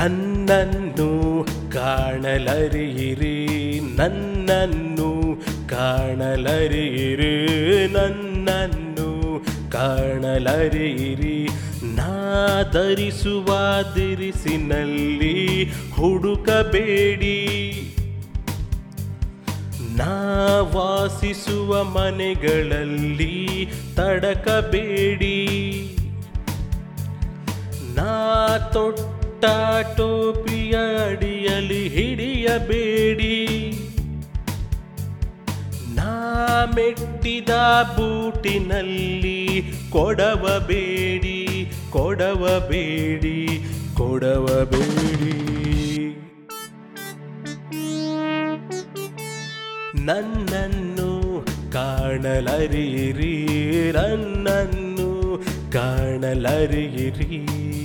ನನ್ನನ್ನು ಕಾಣಲರಿಯಿರಿ ನನ್ನನ್ನು ಕಾಣಲರಿಯಿರಿ ನನ್ನನ್ನು ಕಾಣಲರಿಯಿರಿ ನಾ ಧರಿಸುವ ದಿರಿಸಿನಲ್ಲಿ ಹುಡುಕಬೇಡಿ ನಾ ವಾಸಿಸುವ ಮನೆಗಳಲ್ಲಿ ತಡಕಬೇಡಿ ನಾ ತೊಟ್ಟ ಟೋಪಿಯ ಅಡಿಯಲ್ಲಿ ಹಿಡಿಯಬೇಡಿ ನಾ ಮೆಟ್ಟಿದ ಬೂಟಿನಲ್ಲಿ ಕೊಡವಬೇಡಿ ಕೊಡವಬೇಡಿ ಕೊಡವಬೇಡಿ ನನ್ನನ್ನು ಕಾಣಲರಿಯಿರಿ ನನ್ನನ್ನು ಕಾಣಲರಿಯಿರಿ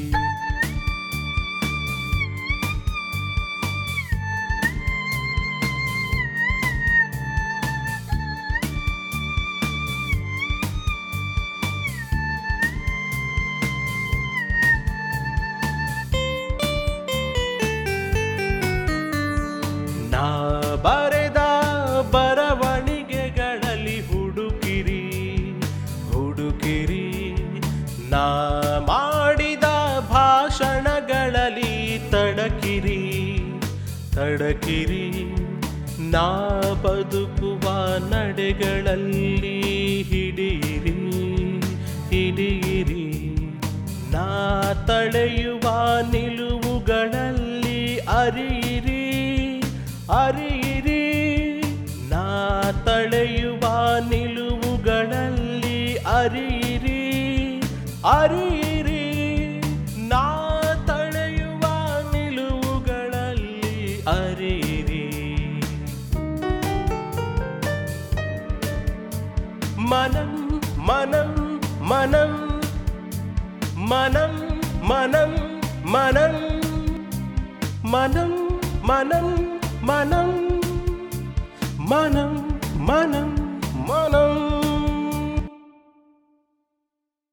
ನಾ ಬರೆದ ಬರವಣಿಗೆಗಳಲ್ಲಿ ಹುಡುಕಿರಿ ಹುಡುಕಿರಿ ನಾ ಮಾಡಿದ ಭಾಷಣಗಳಲ್ಲಿ ತಡಕಿರಿ ತಡಕಿರಿ ನಾ ಬದುಕುವ ನಡೆಗಳಲ್ಲಿ ಹಿಡಿಯಿರಿ ಹಿಡಿಯಿರಿ ನಾ ತಳೆಯುವ ನಿಲುವುಗಳಲ್ಲಿ ಅರಿಯಿರಿ ಅರಿಯಿರಿ ನಾ ತಳೆಯುವ ನಿಲುವುಗಳಲ್ಲಿ ಅರಿಯಿರಿ ಅರಿಯಿರಿ ನಾ ತಳೆಯುವ ನಿಲುವುಗಳಲ್ಲಿ ಅರಿಯಿರಿ ಮನಂ ಮನಂ ಮನಂ ಮನಂ ಮನಂ ಮನಂ ಮನಂ ಮನಂ ಮನಂ ಮನಂ ಮನಂ ಮನಂ